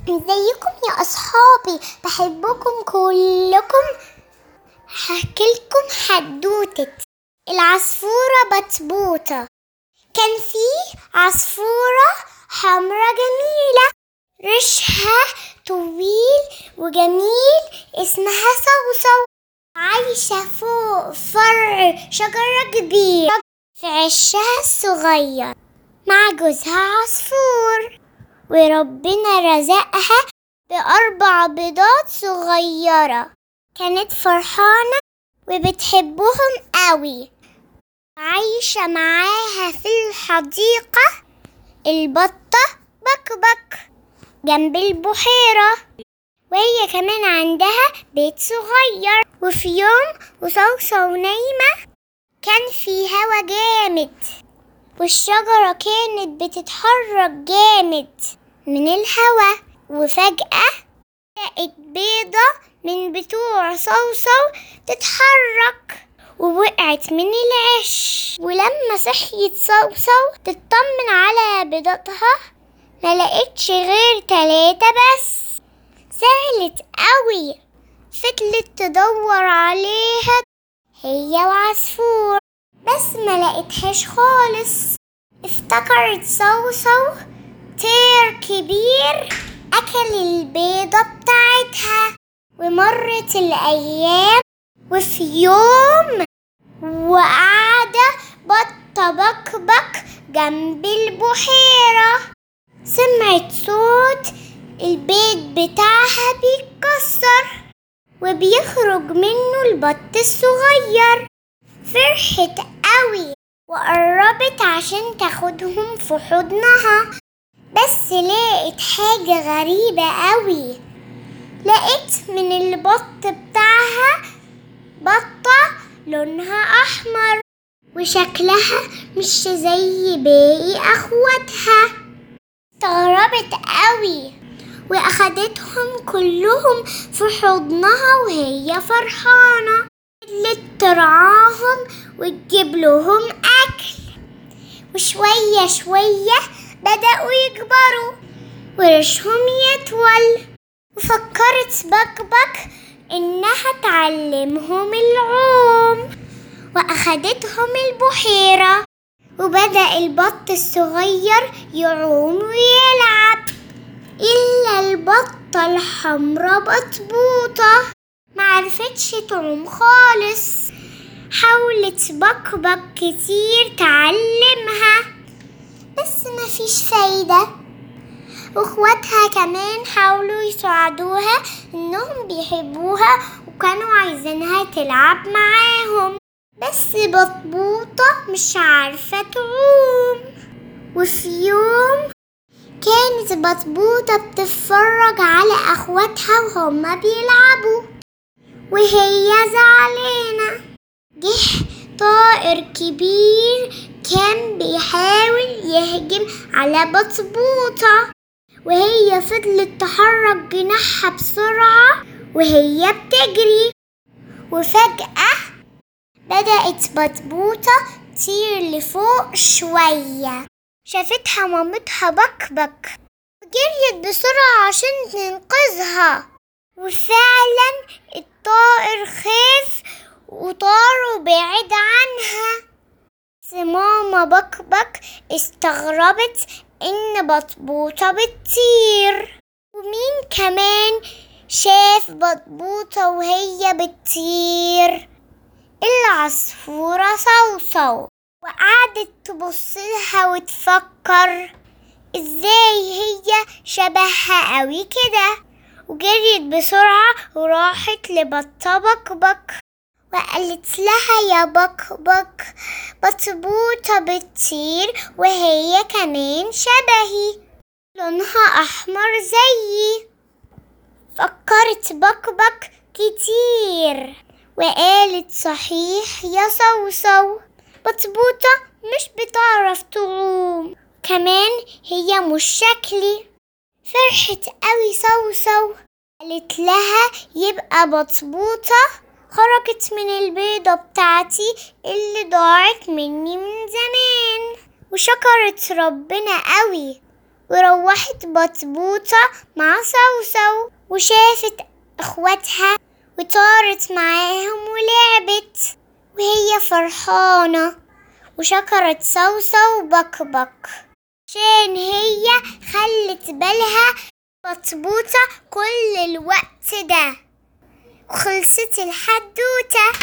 ازيكم يا اصحابي بحبكم كلكم هحكيلكم حدوتة العصفورة بطبوطة كان في عصفورة حمرة جميلة ريشها طويل وجميل اسمها صوصو عايشة فوق فرع شجرة كبيرة في عشها الصغير مع جوزها عصفور وربنا رزقها بأربع بيضات صغيرة كانت فرحانة وبتحبهم قوي عايشة معاها في الحديقة البطة بك بك جنب البحيرة وهي كمان عندها بيت صغير وفي يوم وصوصو نايمة كان في هوا جامد والشجرة كانت بتتحرك جامد من الهوا وفجأة لقت بيضة من بتوع صوصو تتحرك ووقعت من العش ولما صحيت صوصو تطمن على بيضتها ما لقيتش غير تلاتة بس زعلت قوي فضلت تدور عليها هي وعصفور بس ما لقيتهاش خالص افتكرت صوصو طير كبير أكل البيضة بتاعتها ومرت الأيام وفي يوم وقاعدة بطة بكبك جنب البحيرة سمعت صوت البيت بتاعها بيتكسر وبيخرج منه البط الصغير فرحت قوي وقربت عشان تاخدهم في حضنها بس لقيت حاجة غريبة قوي لقيت من البط بتاعها بطة لونها أحمر وشكلها مش زي باقي أخواتها استغربت قوي وأخدتهم كلهم في حضنها وهي فرحانة فضلت ترعاهم وتجيب لهم أكل وشوية شوية بدأوا يكبروا ورشهم يطول وفكرت بكبك إنها تعلمهم العوم وأخدتهم البحيرة وبدأ البط الصغير يعوم ويلعب إلا البطة الحمرا بطبوطة معرفتش تعوم خالص حاولت بكبك كتير تعلمها بس مفيش فايدة واخواتها كمان حاولوا يساعدوها انهم بيحبوها وكانوا عايزينها تلعب معاهم بس بطبوطة مش عارفة تعوم وفي يوم كانت بطبوطة بتتفرج على اخواتها وهما بيلعبوا وهي زعلانة جه طائر كبير كان بيحاول يهجم على بطبوطة وهي فضلت تحرك جناحها بسرعة وهي بتجري وفجأة بدأت بطبوطة تطير لفوق شوية شافتها مامتها بكبك وجريت بسرعة عشان تنقذها وفعلا الطائر خاف وطار وبعد عنها بس ماما بكبك استغربت ان بطبوطة بتطير ومين كمان شاف بطبوطة وهي بتطير العصفورة صوصو وقعدت تبص لها وتفكر ازاي هي شبهها قوي كده وجريت بسرعة وراحت لبطة بكبك وقالت لها يا بكبك بطبوطة بتطير وهي كمان شبهي لونها أحمر زيي فكرت بكبك كتير وقالت صحيح يا صوصو بطبوطة مش بتعرف تعوم كمان هي مش شكلي فرحت قوي صوصو قالت لها يبقى بطبوطة خرجت من البيضة بتاعتي اللي ضاعت مني من زمان وشكرت ربنا قوي وروحت بطبوطة مع صوصو وشافت اخواتها وطارت معاهم ولعبت وهي فرحانة وشكرت صوصو وبكبك عشان هي خلت بالها بطبوطة كل الوقت ده وخلصت الحدوتة